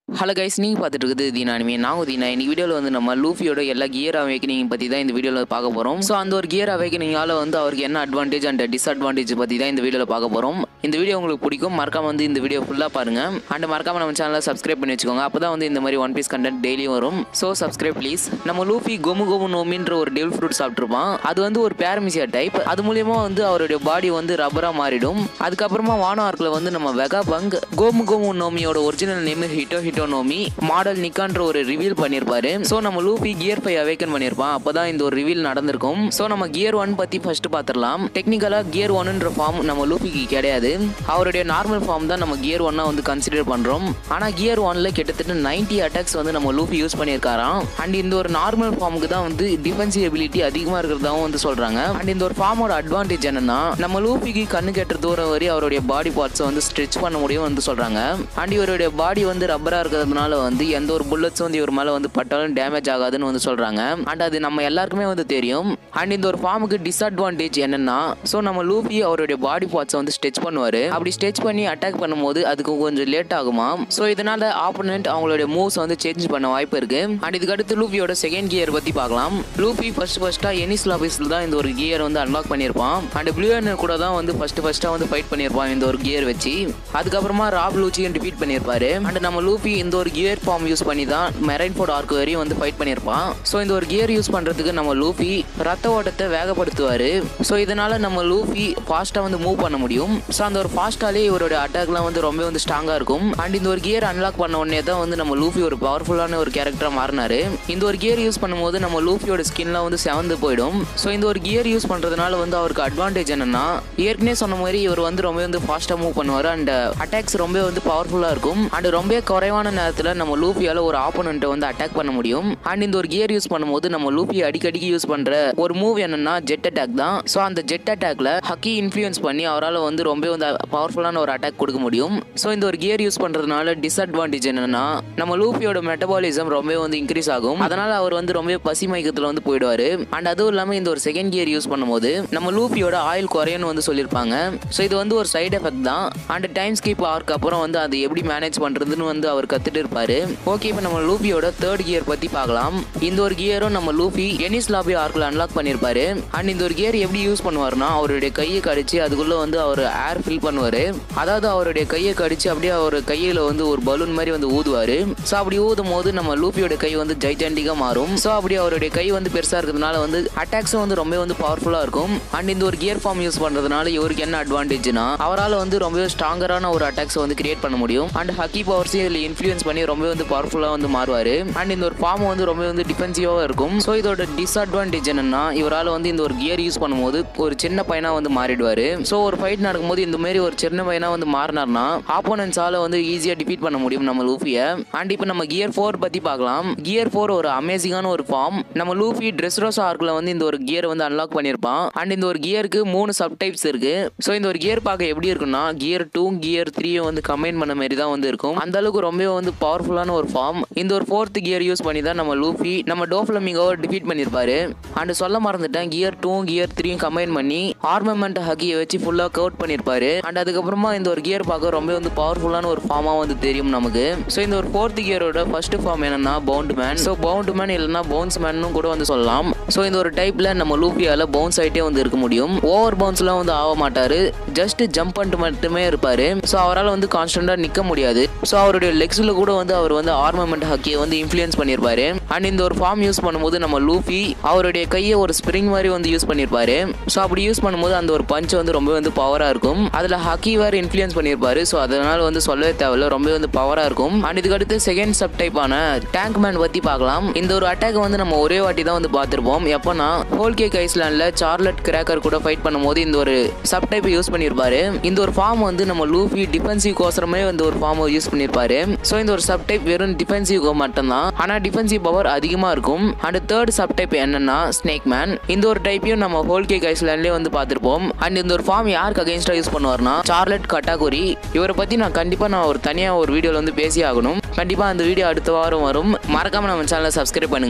hello guys நீங்கள் பார்த்துட்டு இருக்குது தீனா அனிமே நான் தீனா இன்னைக்கு வீடியோவில் வந்து நம்ம லூஃபியோட எல்லா கியர் அவேக்கனிங் பற்றி தான் இந்த வீடியோவில் பார்க்க போகிறோம் ஸோ அந்த ஒரு கியர் அவேக்கனிங்கால் வந்து அவருக்கு என்ன அட்வான்டேஜ் அண்ட் டிஸ்அட்வான்டேஜ் பற்றி தான் இந்த வீடியோவில் பார்க்க போகிறோம் இந்த வீடியோ உங்களுக்கு பிடிக்கும் மறக்காம வந்து இந்த வீடியோ ஃபுல்லாக பாருங்க அண்ட் மறக்காம நம்ம சேனலை சப்ஸ்கிரைப் பண்ணி வச்சுக்கோங்க அப்போ தான் வந்து இந்த மாதிரி ஒன் பீஸ் கண்டென்ட் டெய்லியும் வரும் ஸோ சப்ஸ்கிரைப் ப்ளீஸ் நம்ம லூஃபி கோமு கோமு நோமின்ற ஒரு டெவில் ஃப்ரூட் சாப்பிட்ருப்பான் அது வந்து ஒரு பேரமிசியா டைப் அது மூலியமா வந்து அவருடைய பாடி வந்து ரப்பராக மாறிடும் அதுக்கப்புறமா வானோ ஆர்க்கில் வந்து நம்ம வெகா பங்க் கோமு கோமு நோமியோட original name Hito Hito Nomi model நிக்கான்ற ஒரு ரிவீல் பண்ணியிருப்பாரு ஸோ நம்ம லூபி கியர் ஃபைவ் அவேக்கன் பண்ணியிருப்பான் அப்பதான் இந்த ஒரு ரிவீல் நடந்திருக்கும் ஸோ நம்ம கியர் ஒன் பத்தி ஃபர்ஸ்ட் பார்த்துடலாம் டெக்னிக்கலா கியர் ஒன்ன்ற ஃபார்ம் நம்ம லூபிக்கு கிடையாது அவருடைய நார்மல் ஃபார்ம் தான் நம்ம கியர் ஒன்னா வந்து கன்சிடர் பண்றோம் ஆனா கியர் ஒன்ல கிட்டத்தட்ட 90 அட்டாக்ஸ் வந்து நம்ம லூபி யூஸ் பண்ணியிருக்காராம் அண்ட் இந்த ஒரு நார்மல் ஃபார்முக்கு தான் வந்து டிஃபென்சிவ் எபிலிட்டி அதிகமா இருக்கிறதாவும் வந்து சொல்றாங்க அண்ட் இந்த ஒரு ஃபார்மோட அட்வான்டேஜ் என்னன்னா நம்ம லூபிக்கு கண்ணு கெட்டுற தூரம் வரை அவருடைய பாடி பார்ட்ஸை வந்து ஸ்ட்ரெச் பண்ண முடியும் வந்து சொல்றாங்க அண்ட் இவருடைய பாடி வந்து ரப்பரா இருக்கிறதுனால வந்து எந்த ஒரு புல்லட்ஸ் வந்து இவர் மேல வந்து பட்டாலும் டேமேஜ் ஆகாதுன்னு வந்து சொல்றாங்க அண்ட் அது நம்ம எல்லாருக்குமே வந்து தெரியும் அண்ட் இந்த ஒரு ஃபார்முக்கு டிஸ்அட்வான்டேஜ் என்னன்னா ஸோ நம்ம லூபி அவருடைய பாடி பார்ட்ஸை வந்து ஸ்ட்ரெச் பண்ணுவாரு அப்படி ஸ்ட்ரெச் பண்ணி அட்டாக் பண்ணும்போது அதுக்கு கொஞ்சம் லேட் ஆகுமா ஸோ இதனால ஆப்போனன்ட் அவங்களுடைய மூவ்ஸ் வந்து சேஞ்ச் பண்ண வாய்ப்பு இருக்கு அண்ட் இதுக்கு அடுத்து லூபியோட செகண்ட் கியர் பத்தி பார்க்கலாம் லூபி ஃபர்ஸ்ட் ஃபர்ஸ்டா எனிஸ் லாபிஸ்ல தான் இந்த ஒரு கியர் வந்து அன்லாக் பண்ணியிருப்பான் அண்ட் ப்ளூ கூட தான் வந்து ஃபர்ஸ்ட் ஃபர்ஸ்டா வந்து ஃபைட் பண்ணியிருப்பான் இந்த ஒரு கியர் வச்சு அதுக்கப்புறமா ராப் லூச்சியும் டிஃபீட் பண்ணியிருப்பாரு அண்ட் நம்ம லூபி இந்த ஒரு கியர் ஃபார்ம் யூஸ் பண்ணி தான் மெரைன் ஃபோர்ட் ஆர்க் வரையும் வந்து ஃபைட் பண்ணியிருப்பான் ஸோ இந்த ஒரு கியர் யூஸ் பண்றதுக்கு நம்ம லூபி ரத்த ஓட்டத்தை வேகப்படுத்துவாரு ஸோ இதனால நம்ம லூபி ஃபாஸ்ட்டாக வந்து மூவ் பண்ண முடியும் ஸோ அந்த ஒரு ஃபாஸ்ட்டாலே இவரோட அட்டாக்லாம் வந்து ரொம்ப வந்து ஸ்ட்ராங்காக இருக்கும் அண்ட் இந்த ஒரு கியர் அன்லாக் பண்ண உடனே தான் வந்து நம்ம லூஃபி ஒரு பவர்ஃபுல்லான ஒரு கேரக்டராக மாறினாரு இந்த ஒரு கியர் யூஸ் பண்ணும்போது நம்ம லூஃபியோட ஸ்கின்லாம் வந்து செவந்து போயிடும் ஸோ இந்த ஒரு கியர் யூஸ் பண்ணுறதுனால வந்து அவருக்கு அட்வான்டேஜ் என்னன்னா ஏற்கனவே சொன்ன மாதிரி இவர் வந்து ரொம்ப வந்து ஃபாஸ்ட்டாக மூவ் பண்ணுவார் அண்ட் அட்டாக்ஸ் ரொம்ப வந்து பவர்ஃபுல்லாக இருக்கும் அண்ட் ரொம்ப குறைவான நேரத்தில் நம்ம லூஃபியால் ஒரு ஆப்போனண்ட்டை வந்து அட்டாக் பண்ண முடியும் அண்ட் இந்த ஒரு கியர் யூஸ் பண்ணும்போது நம்ம லூஃபி அடிக்கடிக்கு யூஸ் பண்ணுற ஒரு மூவ் என்னன்னா ஜெட் அட்டாக் தான் ஸோ அந்த ஜெட் அட்டாக்ல ஹக்கி இன்ஃப்ளூயன்ஸ் பண்ணி அவரால் வந்து ரொம்ப வந்து பவர்ஃபுல்லான ஒரு அட்டாக் கொடுக்க முடியும் ஸோ இந்த ஒரு கியர் யூஸ் பண்ணுறதுனால டிஸ்அட்வான்டேஜ் என்னன்னா நம்ம லூஃபியோட மெட்டபாலிசம் ரொம்ப வந்து இன்க்ரீஸ் ஆகும் அதனால அவர் வந்து ரொம்ப பசி மயக்கத்தில் வந்து போயிடுவாரு அண்ட் அதுவும் இல்லாமல் இந்த ஒரு செகண்ட் கியர் யூஸ் பண்ணும்போது நம்ம லூஃபியோட ஆயில் குறையன்னு வந்து சொல்லியிருப்பாங்க ஸோ இது வந்து ஒரு சைடு எஃபெக்ட் தான் அண்ட் டைம் ஸ்கிப் ஆர்க்கு அப்புறம் வந்து அது எப்படி மேனேஜ் பண்ணுறதுன்னு வந்து அவர் கற்றுட்டு இருப்பாரு ஓகே இப்போ நம்ம லூஃபியோட தேர்ட் கியர் பற்றி பார்க்கலாம் இந்த ஒரு கியரும் நம்ம லூஃபி எனிஸ் லாபி ஆர்க்கில் அன்லாக் பண்ணியிருப்பாரு அண்ட் இந்த ஒரு கியர் எப்படி யூஸ் பண்ணுவார்னா அவருடைய கையை கடிச்சு அதுக்குள்ளே வந்து அவர் ஏர் ஃபில் பண்ணுவார் அதாவது அவருடைய கையை கடிச்சு அப்படியே அவர் கையில் வந்து ஒரு பலூன் மாதிரி வந்து ஊதுவார் ஸோ அப்படி ஊதும் போது நம்ம லூஃபியோட கை வந்து ஜைஜாண்டிக்காக மாறும் ஸோ அப்படி அவருடைய கை வந்து பெருசாக இருக்கிறதுனால வந்து அட்டாக்ஸும் வந்து ரொம்ப வந்து பவர்ஃபுல்லாக இருக்கும் அண்ட் இந்த ஒரு கியர் ஃபார்ம் யூஸ் பண்ணுறதுனால இவருக்கு என்ன அட்வான்டேஜ்னா அவரால் வந்து ரொம்பவே ஸ்ட்ராங்கரான ஒரு அட்டாக்ஸை வந்து கிரியேட் பண்ண முடியும் அண்ட் ஹக்கி பவர்ஸையும் இதில் இன்ஃப்ளூயன்ஸ் பண்ணி ரொம்ப வந்து பவர்ஃபுல்லாக வந்து மாறுவார் அண்ட் இந்த ஒரு ஃபார்ம் வந்து ரொம்ப வந்து டிஃபென்சிவாக இருக்கும் ஸோ இதோட டிஸ்அட்வான்டேஜ் என்னன்னா இவரால் வந்து இந்த ஒரு கியர் யூஸ் பண்ணும்போது ஒரு சின்ன பையனா வந்து மாறிடுவார் ஸோ ஒரு ஃபைட் நடக்கும்போது இந்த மாதிரி ஒரு சின்ன பையனா வந்து மாறினார்னா ஆப்போனன்ஸால வந்து ஈஸியாக டிஃபீட் பண்ண முடியும் நம்ம லூஃபியை அண்ட் இப்போ நம்ம கியர் ஃபோர் பற்றி பார்க்கலாம் கியர் ஃபோர் ஒரு அமேசிங்கான ஒரு ஃபார்ம் நம்ம லூஃபி ட்ரெஸ்ரோஸ் ஆர்க்கில் வந்து இந்த ஒரு கியர் வந்து அன்லாக் பண்ணியிருப்பான் அண்ட் இந்த ஒரு கியருக்கு மூணு சப் டைப்ஸ் இருக்கு ஸோ இந்த ஒரு கியர் பார்க்க எப்படி இருக்குன்னா கியர் டூ கியர் த்ரீயும் வந்து கம்பைன் பண்ண மாதிரி தான் வந்து இருக்கும் அந்த அளவுக்கு ரொம்ப வந்து பவர்ஃபுல்லான ஒரு ஃபார்ம் இந்த ஒரு ஃபோர்த் கியர் யூஸ் பண்ணி தான் நம்ம லூஃபி நம்ம டோஃப்ளமிங்கோவை டிஃபீட் பண்ணியிருப்பாரு அண்ட் சொல்ல மறந்துட்டேன் கியர் டூ கியர் த்ரீயும் கம்பைன் பண்ணி ஆர்மமெண்ட் ஹக்கியை வச்சு ஃபுல்லாக கவுட் பண்ணியிருப்பாரு அண்ட் அதுக்கப்புறமா இந்த ஒரு கியர் பார்க்க ரொம்ப வந்து பவர்ஃபுல்லான ஒரு ஃபார்மாக வந்து தெரியும் நமக்கு ஸோ இந்த ஒரு ஃபோர்த் கியரோட ஃபர்ஸ்ட் ஃபார்ம் என்னன்னா bound man so bound man இல்லைன்னா பவுன்ஸ் மேனும் கூட வந்து சொல்லலாம் ஸோ இந்த ஒரு டைப்ல நம்ம லூஃபியால பவுன்ஸ் ஆகிட்டே வந்து இருக்க முடியும் ஓவர் பவுன்ஸ்லாம் வந்து ஆக மாட்டாரு ஜஸ்ட் ஜம்ப் பண்ணிட்டு மட்டுமே இருப்பாரு ஸோ அவரால் வந்து கான்ஸ்டன்டாக நிற்க முடியாது ஸோ அவருடைய லெக்ஸில் கூட வந்து அவர் வந்து ஆர்மமெண்ட் ஹக்கியை வந்து இன்ஃப்ளூயன்ஸ் பண்ணியிருப்பாரு அண்ட் இந்த ஒரு ஃபார்ம் யூஸ் பண்ணும்போது நம்ம லூஃபி அவருடைய கையை ஒரு ஸ்ப்ரிங் மாதிரி வந்து யூஸ் பண்ணியிருப்பாரு ஸோ அப்படி யூஸ் பண்ணும்போது அந்த ஒரு பஞ்ச் வந்து ரொம்ப வந்து பவராக இருக்கும் அதில் ஹக்கி வேறு இன்ஃப்ளூயன்ஸ் பண்ணியிருப்பாரு ஸோ அதனால வந்து சொல்லவே தேவையில்ல ரொம்ப வந்து பவராக இருக்கும் அண்ட் இதுக்கு அடுத்து செகண்ட் சப் டைப்பான டேங்க் மேன் பற்றி பார்க்கலாம் இந்த ஒரு அட்டாக் வந்து நம்ம ஒரே வாட்டி தான் வந்து பார்த்துருப்போம் எப்போனா ஹோல் கேக் ஐஸ்லாண்டில் சார்லட் கிராக்கர் கூட ஃபைட் பண்ணும்போது இந்த ஒரு சப் டைப் யூஸ் பண்ணியிருப்பாரு இந்த ஒரு ஃபார்ம் வந்து நம்ம லூஃபி டிஃபென்சிவ் கோசரமே வந்து ஒரு ஃபார்ம் யூஸ் பண்ணியிருப்பாரு ஸோ இந்த ஒரு சப் டைப் வெறும் டிஃபென்சிவ் மட்டும்தான் ஆனால் டிஃபென்சிவ் பவர் அதிகமாக இருக்கும் அண்ட் தேர்ட் சப் டைப் என்னன்னா ஸ்னேக் மேன் இந்த ஒரு டைப்பையும் நம்ம ஹோல் கேக் ஐஸ்லாண்ட்லேயே வந்து பார்த்துருப்போம் அண்ட் இந்த ஒரு ஃபார்ம் யாருக்கு அகேன்ஸ்டாக யூஸ் பண்ணுவார்னா சார்லட் கட்டாகுரி இவரை பற்றி நான் கண்டிப்பாக நான் ஒரு தனியாக ஒரு வீடியோவில் வந்து பேசி ஆகணும் கண்டிப்பாக அந்த வீடியோ அடுத்த வாரம் வரும் மறக்காம நம்ம சேனலை சப்ஸ்கிரைப் பண்ணுங்க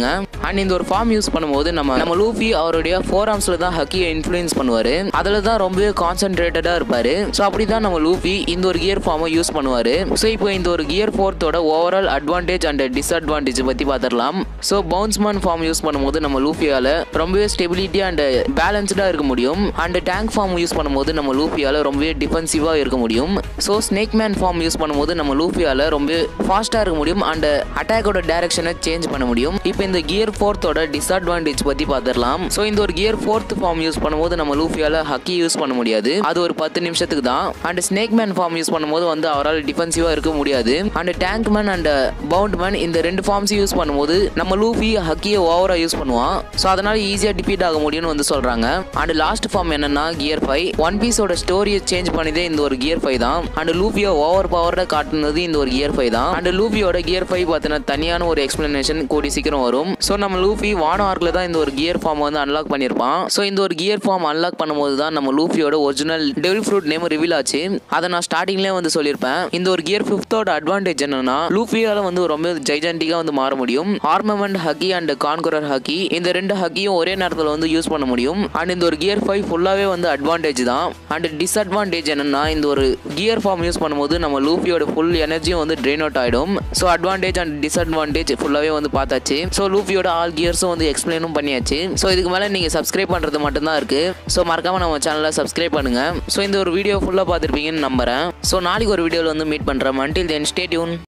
அண்ட் இந்த ஒரு ஃபார்ம் யூஸ் பண்ணும்போது நம்ம நம்ம லூஃபி அவருடைய ஃபோர் ஆர்ம்ஸில் தான் ஹக்கியை இன்ஃப்ளூயன்ஸ் பண்ணுவார் அதில் தான் ரொம்பவே கான்சென்ட்ரேட்டடாக இருப்பார் ஸோ அப்படி தான் நம்ம லூஃபி இந்த ஒரு கியர் ஃபார்மை யூஸ் பண்ணுவார் ஸோ இப்போ இந்த ஒரு கியர் ஃபோர்த்தோட ஓவரால் அட்வான்டேஜ் அண்ட் டிஸ்அட்வான்டேஜ் பற்றி பார்த்துடலாம் ஸோ பவுன்ஸ்மேன் ஃபார்ம் யூஸ் பண்ணும்போது நம்ம லூஃபியால் ரொம்பவே ஸ்டெபிலிட்டி அண்ட் பேலன்ஸ்டாக இருக்க முடியும் அண்ட் டேங்க் ஃபார்ம் யூஸ் பண்ணும்போது நம்ம லூஃபியால் ரொம்பவே டிஃபென்சிவாக இருக்க முடியும் so snake man form use பண்ணும்போது நம்ம லூஃபியால் ரொம்ப ஃபாஸ்ட்டாக இருக்க முடியும் அண்ட் அட்டாக்கோட டைரக்ஷனை சேஞ்ச் பண்ண முடியும் இப்போ இந்த கியர் ஃபோர்த்தோட டிஸ்அட்வான்டேஜ் பற்றி பார்த்துடலாம் ஸோ இந்த ஒரு கியர் ஃபோர்த் ஃபார்ம் யூஸ் பண்ணும்போது நம்ம லூஃபியால் ஹக்கி யூஸ் பண்ண முடியாது அது ஒரு பத்து நிமிஷத்துக்கு தான் and snake man form use பண்ணும்போது வந்து அவரால் டிஃபென்சிவாக இருக்க முடியாது and tank man and bound man இந்த ரெண்டு ஃபார்ம்ஸ் யூஸ் பண்ணும்போது நம்ம லூஃபி ஹக்கியை ஓவராக யூஸ் பண்ணுவான் ஸோ அதனால ஈஸியாக டிஃபீட் ஆக முடியும்னு வந்து சொல்கிறாங்க அண்ட் லாஸ்ட் ஃபார்ம் என்னன்னா கியர் ஃபைவ் ஒன் பீஸோட ஸ்டோரியை சேஞ்ச் பண்ணதே இந்த ஒரு கியர் ஃபைவ் தான் அண்ட் லூஃபியை ஓவர் பவர்ட காட்டுனது இந்த ஒரு கியர் ஃபைவ் தான் அண்ட் லூஃபியோட கியர் ஃபைவ் பார்த்தீங்கன்னா தனியான ஒரு எக்ஸ்பிளனேஷன் கூடி சீக்கிரம் வரும் ஸோ நம்ம லூஃபி வான ஆர்க்கில் தான் இந்த ஒரு கியர் ஃபார்ம் வந்து அன்லாக் பண்ணியிருப்பான் ஸோ இந்த ஒரு கியர் ஃபார்ம் அன்லாக் பண்ணும்போது தான் நம்ம லூஃபியோட original devil fruit name reveal ஆச்சு அதை நான் ஸ்டார்டிங்லேயே வந்து சொல்லியிருப்பேன் இந்த ஒரு கியர் ஃபிஃப்த்தோட அட்வான்டேஜ் என்னன்னா லூஃபியால வந்து ரொம்ப ஜைஜாண்டிக்காக வந்து மாற முடியும் armament Haki and conqueror Haki இந்த ரெண்டு ஹக்கியும் ஒரே நேரத்தில் வந்து யூஸ் பண்ண முடியும் அண்ட் இந்த ஒரு கியர் ஃபைவ் ஃபுல்லாகவே வந்து அட்வான்டேஜ் தான் அண்ட் டிஸ்அட்வான்டேஜ் என்னன்னா இந்த ஒரு கியர் ஃபார்ம் யூஸ் பண்ணும்போது நம்ம லூஃபியோட ஃபுல் எனர்ஜியும் வந்து ட்ரெயின் அவுட் ஆகிடும் ஸோ அட்வான்டேஜ் அண்ட் டிஸ்அட்வான்டேஜ் ஃபுல்லாகவே வந்து பார்த்தாச்சு ஸோ லூஃபியோட ஆல் கியர்ஸும் வந்து எக்ஸ்பிளைனும் பண்ணியாச்சு ஸோ இதுக்கு மேலே நீங்கள் சப்ஸ்கிரைப் பண்ணுறது மட்டும்தான் இருக்குது ஸோ மறக்காமல் நம்ம சேனலை சப்ஸ்கிரைப் பண்ணுங்கள் ஸோ இந்த ஒரு வீடியோ ஃபுல்லாக பார்த்துருப்பீங்கன்னு நம்புறேன் ஸோ நாளைக்கு ஒரு வீடியோவில் வந்து மீட் பண்ணுறேன் அன்டில் தென் ஸ்டே டியூன்